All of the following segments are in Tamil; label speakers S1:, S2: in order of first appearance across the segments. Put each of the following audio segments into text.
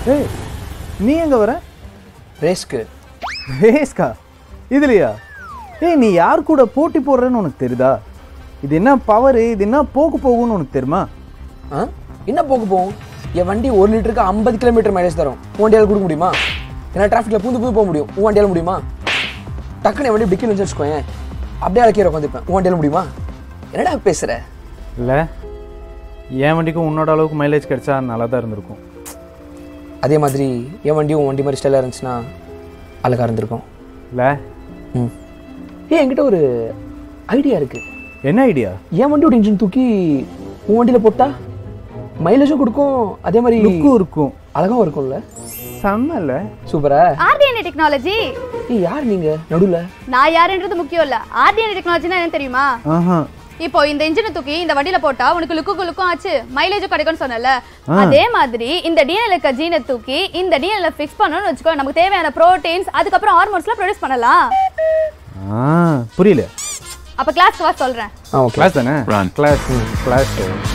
S1: ஏய் நீ எங்க வர
S2: ரேஸ்க்கு
S1: ரேஸ்கா இதுலையா ஏய் நீ யார் கூட போட்டி போடுறேன்னு உனக்கு தெரியுதா இது என்ன பவர் இது என்ன போக்கு போகும்னு உனக்கு தெரியுமா
S2: ஆ என்ன போக்கு போகும் என் வண்டி ஒரு லிட்டருக்கு ஐம்பது கிலோமீட்டர் மைலேஜ் தரும் உன் வண்டியால் கொடுக்க முடியுமா ஏன்னா டிராஃபிக்கில் பூந்து பூந்து போக முடியும் உன் வண்டியால் முடியுமா டக்குன்னு என் வண்டி டிக்கில் வச்சு வச்சுக்கோயேன் அப்படியே அழைக்கிற உட்காந்துப்பேன் உன் வண்டியால் முடியுமா என்னடா பேசுற
S1: இல்லை என் வண்டிக்கும் உன்னோட அளவுக்கு மைலேஜ் கிடைச்சா நல்லா தான் இருந்திருக்கும்
S2: அதே மாதிரி என் வண்டியும் உன் வண்டி மாதிரி ஸ்டைலாக இருந்துச்சுன்னா அழகாக இருந்திருக்கும்
S1: இல்லை
S2: ம் ஏன் என்கிட்ட ஒரு ஐடியா இருக்கு
S1: என்ன ஐடியா
S2: என் வண்டியோட இன்ஜின் தூக்கி உன் வண்டியில் போட்டா மைலேஜும் கொடுக்கும் அதே மாதிரி
S1: லுக்கும் இருக்கும்
S2: அழகாவும் இருக்கும்ல
S1: செம்மல
S2: சூப்பரா
S3: ஆர்டிஎன்ஏ டெக்னாலஜி
S2: ஏய் யார் நீங்க நடுவில்
S3: நான் யாருன்றது முக்கியம் இல்ல ஆர்டிஎன்ஏ டெக்னாலஜினா என்ன தெரியுமா
S1: ஆஹா
S3: இப்போ இந்த இன்ஜினை தூக்கி இந்த வண்டியில போட்டா உனக்கு லுக்கு லுக்கும் ஆச்சு மைலேஜும் கிடைக்கும்னு சொன்னல
S1: ஆ.
S3: அதே மாதிரி இந்த டிஎன்எல் இருக்க ஜீனை தூக்கி இந்த டிஎன்எல் ஃபிக்ஸ் பண்ணணும்னு வச்சுக்கோ நமக்கு தேவையான ப்ரோட்டீன்ஸ் அதுக்கப்புறம் ஹார்மோன்ஸ்லாம் ப்ரொடியூஸ் பண்ணலாம்
S1: ஆ புரியல
S3: அப்ப கிளாஸ்க்கு வா சொல்றேன்
S2: ஆ ஓகே
S1: கிளாஸ் தானே கிளாஸ் கிளாஸ்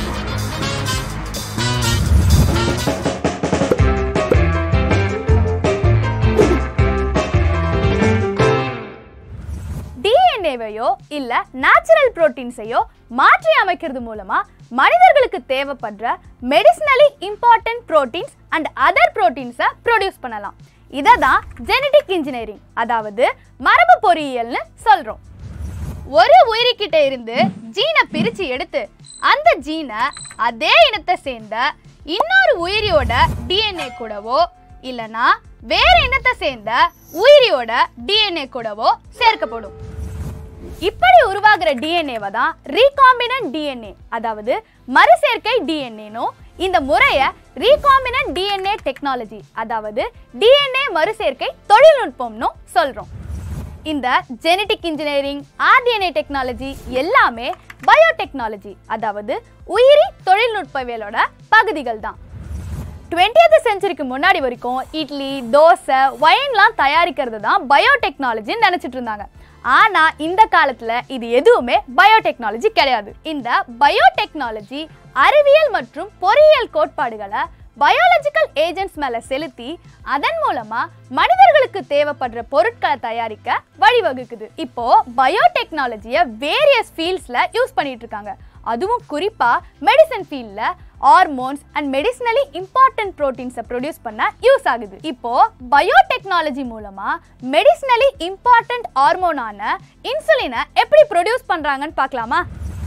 S3: டிஎன்ஏவையோ இல்ல நேச்சுரல் புரோட்டீன்ஸையோ மாற்றி அமைக்கிறது மூலமா மனிதர்களுக்கு தேவைப்படுற medicinally important proteins and other புரோட்டீன்ஸை ப்ரொடியூஸ் பண்ணலாம் இதை தான் ஜெனடிக் இன்ஜினியரிங் அதாவது மரபு பொறியியல்னு சொல்றோம் ஒரு உயிரிக்கிட்ட இருந்து ஜீனை பிரிச்சு எடுத்து அந்த ஜீனை அதே இனத்தை சேர்ந்த இன்னொரு உயிரியோட டிஎன்ஏ கூடவோ இல்லனா வேற இனத்தை சேர்ந்த உயிரியோட டிஎன்ஏ கூடவோ சேர்க்கப்படும் இப்படி உருவாகிற டிஎன்ஏவை தான் ரீகாம்பினன்ட் டிஎன்ஏ அதாவது மறுசேர்க்கை டிஎன்ஏனோ இந்த முறையை ரீகாம்பினன்ட் டிஎன்ஏ டெக்னாலஜி அதாவது டிஎன்ஏ மறுசேர்க்கை தொழில்நுட்பம்னு சொல்றோம் இந்த ஜெனடிக் இன்ஜினியரிங் ஆர்டிஎன்ஏ டெக்னாலஜி எல்லாமே பயோடெக்னாலஜி அதாவது உயிரி தொழில்நுட்பவியலோட பகுதிகள் தான் 20th செஞ்சுரிக்கு முன்னாடி வரைக்கும் இட்லி தோசை ஒயின்லாம் தயாரிக்கிறது தான் பயோடெக்னாலஜின்னு நினைச்சிட்டு இருந்தாங்க ஆனா இந்த காலத்துல இது எதுவுமே பயோடெக்னாலஜி கிடையாது இந்த பயோடெக்னாலஜி அறிவியல் மற்றும் பொறியியல் கோட்பாடுகளை பயாலஜிக்கல் ஏஜென்ட்ஸ் மேல செலுத்தி அதன் மூலமா மனிதர்களுக்கு தேவைப்படுற பொருட்களை தயாரிக்க வழிவகுக்குது இப்போ பயோடெக்னாலஜியை வேரியஸ் ஃபீல்ட்ஸ்ல யூஸ் பண்ணிட்டு இருக்காங்க அதுவும் குறிப்பா மெடிசன் ஃபீல்ட்ல ஹார்மோன்ஸ் அண்ட் மெடிசினலி இம்பார்ட்டன்ட் ப்ரோட்டீன்ஸை ப்ரொடியூஸ் பண்ண யூஸ் ஆகுது இப்போ பயோடெக்னாலஜி மூலமா மெடிசினலி இம்பார்ட்டன்ட் ஹார்மோனான இன்சுலினை எப்படி ப்ரொடியூஸ் பண்றாங்கன்னு பார்க்கலாமா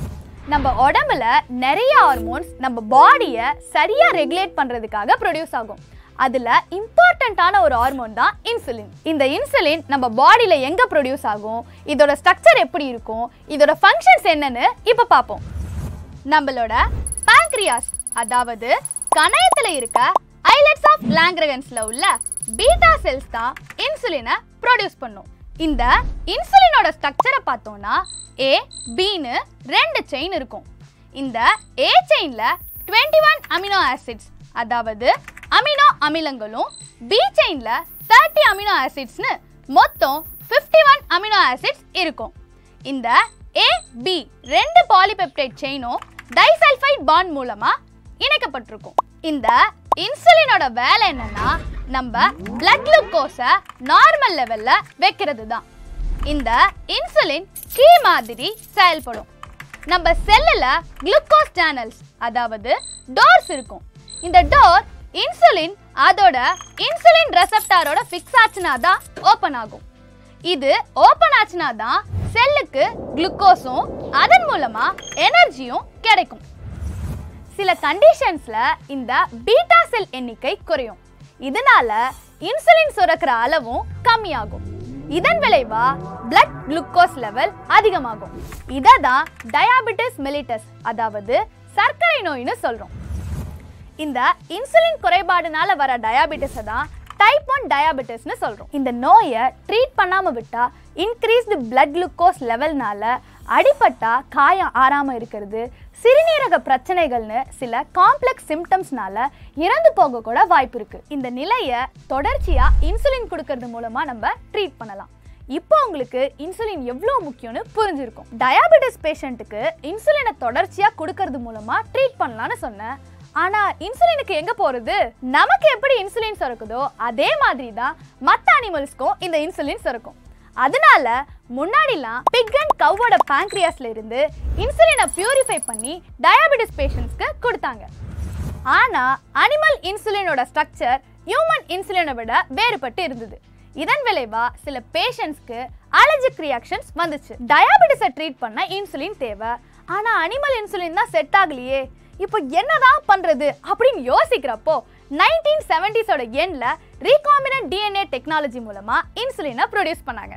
S3: நம்ம உடம்புல நிறைய ஹார்மோன்ஸ் நம்ம பாடியை சரியா ரெகுலேட் பண்றதுக்காக ப்ரொடியூஸ் ஆகும் அதுல இம்பார்ட்டண்ட்டான ஒரு ஹார்மோன் தான் இன்சுலின் இந்த இன்சுலின் நம்ம பாடியில எங்க ப்ரொடியூஸ் ஆகும் இதோட ஸ்ட்ரக்சர் எப்படி இருக்கும் இதோட ஃபங்க்ஷன்ஸ் என்னன்னு இப்ப பார்ப்போம் நம்மளோட pancreas அதாவது கணையத்துல இருக்க ஐலட்ஸ் ஆஃப் லாங்கிரகன்ஸ்ல உள்ள பீட்டா செல்ஸ் தான் இன்சுலினை ப்ரொடியூஸ் பண்ணும் இந்த இன்சுலினோட ஸ்ட்ரக்சரை பார்த்தோம்னா ஏ பின்னு ரெண்டு செயின் இருக்கும் இந்த ஏ செயின்ல 21 ஒன் அமினோ ஆசிட்ஸ் அதாவது அமினோ அமிலங்களும் பி செயின்ல 30 அமினோ ஆசிட்ஸ்னு மொத்தம் 51 ஒன் அமினோ ஆசிட்ஸ் இருக்கும் இந்த ஏ பி ரெண்டு பாலிபெப்டைட் செயினும் டைசல்ஃபைட் பாண்ட் மூலமா இணைக்கப்பட்டிருக்கும் இந்த இன்சுலினோட வேலை என்னன்னா நம்ம பிளட் குளுக்கோஸை நார்மல் லெவல்ல வைக்கிறது தான் இந்த இன்சுலின் கீ மாதிரி செயல்படும் நம்ம செல்லுல குளுக்கோஸ் சேனல்ஸ் அதாவது டோர்ஸ் இருக்கும் இந்த டோர் இன்சுலின் அதோட இன்சுலின் ரெசப்டாரோட ஃபிக்ஸ் ஆச்சுனா தான் ஓப்பன் ஆகும் இது ஓப்பன் ஆச்சுனா தான் செல்லுக்கு குளுக்கோஸும் அதன் மூலமா எனர்ஜியும் கிடைக்கும் சில கண்டிஷன்ஸ்ல இந்த பீட்டா செல் எண்ணிக்கை குறையும் இதனால இன்சுலின் சுரக்கிற அளவும் கம்மியாகும் இதன் விளைவா blood குளுக்கோஸ் லெவல் அதிகமாகும் இதை தான் டயாபெட்டிஸ் மெலிட்டஸ் அதாவது சர்க்கரை நோய்னு சொல்றோம் இந்த இன்சுலின் குறைபாடுனால வர டயாபெட்டிஸை தான் டைப் ஒன் டயாபெட்டிஸ்னு சொல்கிறோம் இந்த நோயை ட்ரீட் பண்ணாமல் விட்டா இன்க்ரீஸ்டு blood குளுக்கோஸ் லெவல்னால அடிபட்டா காயம் ஆறாமல் இருக்கிறது சிறுநீரக பிரச்சனைகள்னு சில காம்ப்ளெக்ஸ் சிம்டம்ஸ்னால இறந்து போக கூட வாய்ப்பு இருக்கு இந்த நிலையை தொடர்ச்சியாக இன்சுலின் கொடுக்கறது மூலமாக நம்ம ட்ரீட் பண்ணலாம் இப்போ உங்களுக்கு இன்சுலின் எவ்வளோ முக்கியம்னு புரிஞ்சிருக்கும் டயாபெட்டிஸ் பேஷண்ட்டுக்கு இன்சுலினை தொடர்ச்சியாக கொடுக்கறது மூலமாக ட்ரீட் பண்ணலாம்னு சொன்னேன் ஆனா இன்சுலினுக்கு எங்க போறது நமக்கு எப்படி இன்சுலின் சுரக்குதோ அதே மாதிரி தான் மற்ற அனிமல்ஸ்க்கும் இந்த இன்சுலின் சுரக்கும் அதனால முன்னாடிலாம் பிக் அண்ட் கவ்வோட pancreasல இருந்து இன்சுலினை பியூரிஃபை பண்ணி டயபெட்டிஸ் பேஷண்ட்ஸ்க்கு கொடுத்தாங்க ஆனா அனிமல் இன்சுலினோட ஸ்ட்ரக்சர் ஹியூமன் இன்சுலினை விட வேறுபட்டு இருந்தது இதன் விளைவா சில பேஷண்ட்ஸ்க்கு அலர்ஜிக் ரியாக்ஷன்ஸ் வந்துச்சு டயாபெட்டிஸை ட்ரீட் பண்ண இன்சுலின் தேவை ஆனா அனிமல் இன்சுலின் தான் செட் ஆகலையே இப்போ என்னதான் பண்றது அப்படின்னு யோசிக்கிறப்போ நைன்டீன் செவன்டிஸோட எண்ட்ல ரீகாம்பினன்ட் டிஎன்ஏ டெக்னாலஜி மூலமா இன்சுலினை ப்ரொடியூஸ் பண்ணாங்க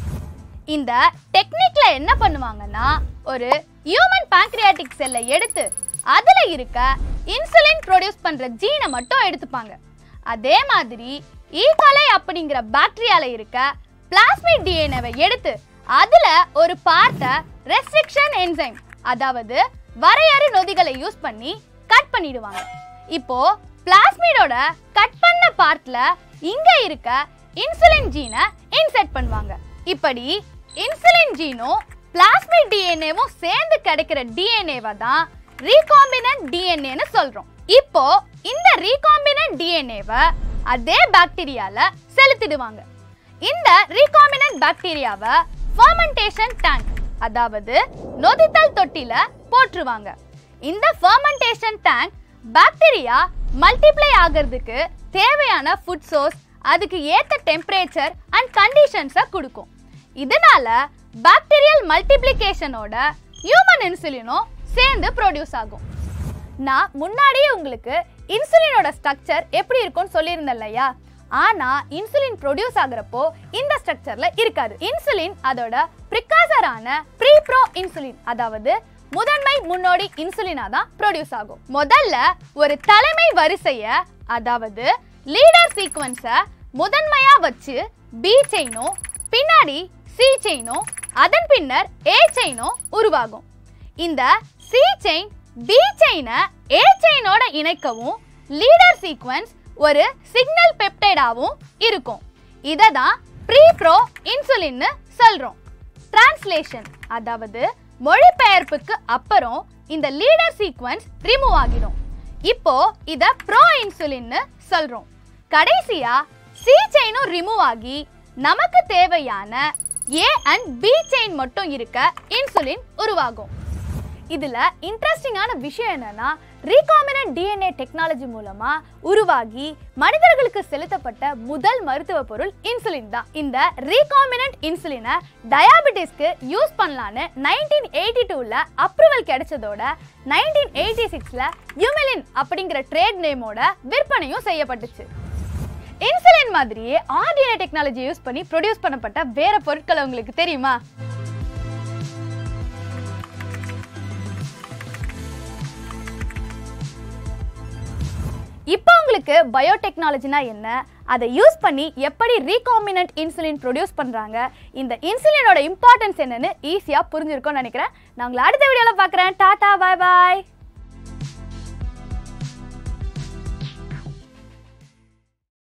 S3: இந்த டெக்னிக்ல என்ன பண்ணுவாங்கன்னா ஒரு ஹியூமன் pancreatic செல்லை எடுத்து அதுல இருக்க இன்சுலின் ப்ரொடியூஸ் பண்ற ஜீனை மட்டும் எடுத்துப்பாங்க அதே மாதிரி ஈகாலை அப்படிங்கிற பாக்டீரியால இருக்க பிளாஸ்மிட் டிஎன்ஏவை எடுத்து அதுல ஒரு பார்ட்டை ரெஸ்ட்ரிக்ஷன் என்சைம் அதாவது வரையறு நொதிகளை யூஸ் பண்ணி கட் பண்ணிடுவாங்க இப்போ பிளாஸ்மிடோட கட் பண்ண பார்ட்ல இங்க இருக்க இன்சுலின் ஜீனை இன்செர்ட் பண்ணுவாங்க இப்படி இன்சுலின் ஜீனும் பிளாஸ்மிட் டிஎன்ஏவும் சேர்ந்து கிடைக்கிற டிஎன்ஏவை தான் ரீகாம்பினன்ட் டிஎன்ஏன்னு சொல்றோம் இப்போ இந்த ரீகாம்பினன்ட் டிஎன்ஏவை அதே பாக்டீரியால செலுத்திடுவாங்க இந்த ரீகாம்பினன்ட் பாக்டீரியாவை ஃபர்மெண்டேஷன் டேங்க் அதாவது நொதித்தல் தொட்டில போட்டுருவாங்க இந்த ஃபர்மெண்டேஷன் டேங்க் பாக்டீரியா மல்டிப்ளை ஆகிறதுக்கு தேவையான ஃபுட் சோர்ஸ் அதுக்கு ஏத்த டெம்பரேச்சர் அண்ட் கண்டிஷன்ஸை கொடுக்கும் இதனால பாக்டீரியல் மல்டிப்ளிகேஷனோட ஹியூமன் இன்சுலினும் சேர்ந்து ப்ரொடியூஸ் ஆகும் நான் முன்னாடியே உங்களுக்கு இன்சுலினோட ஸ்ட்ரக்சர் எப்படி இருக்கும்னு சொல்லியிருந்தேன் இல்லையா ஆனா இன்சுலின் ப்ரொடியூஸ் ஆகுறப்போ இந்த ஸ்ட்ரக்சர்ல இருக்காது இன்சுலின் அதோட ப்ரிகாசரான ப்ரீ ப்ரோ இன்சுலின் அதாவது முதன்மை முன்னோடி இன்சுலினா தான் ப்ரொடியூஸ் ஆகும் முதல்ல ஒரு தலைமை வரிசைய அதாவது லீடர் சீக்வன்ஸை முதன்மையா வச்சு பி செயினும் பின்னாடி சி செயினும் அதன் பின்னர் ஏ செயினும் உருவாகும் இந்த சி செயின் பி செயினை ஏ செயினோட இணைக்கவும் லீடர் சீக்வன்ஸ் ஒரு சிக்னல் பெப்டைடாவும் இருக்கும் இதை தான் ப்ரீ ப்ரோ இன்சுலின்னு சொல்றோம் டிரான்ஸ்லேஷன் அதாவது மொழிபெயர்ப்புக்கு அப்புறம் இந்த லீடர் சீக்வன்ஸ் ரிமூவ் ஆகிடும் இப்போ இத ப்ரோ இன்சுலின்னு சொல்றோம் கடைசியா சி செயினும் ரிமூவ் ஆகி நமக்கு தேவையான ஏ அண்ட் பி செயின் மட்டும் இருக்க இன்சுலின் உருவாகும் இதுல இன்ட்ரெஸ்டிங்கான விஷயம் என்னன்னா ரீகாமினன்ட் டிஎன்ஏ டெக்னாலஜி மூலமா உருவாகி மனிதர்களுக்கு செலுத்தப்பட்ட முதல் மருத்துவ பொருள் இன்சுலின் தான் இந்த ரீகாமினன்ட் இன்சுலினை டயாபெட்டிஸ்க்கு யூஸ் பண்ணலான்னு நைன்டீன் எயிட்டி டூவில் அப்ரூவல் கிடைச்சதோட நைன்டீன் எயிட்டி சிக்ஸில் யூமெலின் அப்படிங்கிற ட்ரேட் நேமோட விற்பனையும் செய்யப்பட்டுச்சு இன்சுலின் மாதிரியே ஆர்டிஎன்ஏ டெக்னாலஜி யூஸ் பண்ணி ப்ரொடியூஸ் பண்ணப்பட்ட வேற பொருட்கள் உங்களுக்கு தெரியுமா இப்போ உங்களுக்கு பயோடெக்னாலஜினா என்ன அதை யூஸ் பண்ணி எப்படி ரீகாம்பினன்ட் இன்சுலின் ப்ரொடியூஸ் பண்ணுறாங்க இந்த இன்சுலினோட இம்பார்ட்டன்ஸ் என்னன்னு ஈஸியாக புரிஞ்சிருக்கும்னு நினைக்கிறேன் நான் உங்களை அடுத்த வீடியோவில் பார்க்குறேன் டாடா பாய் பாய்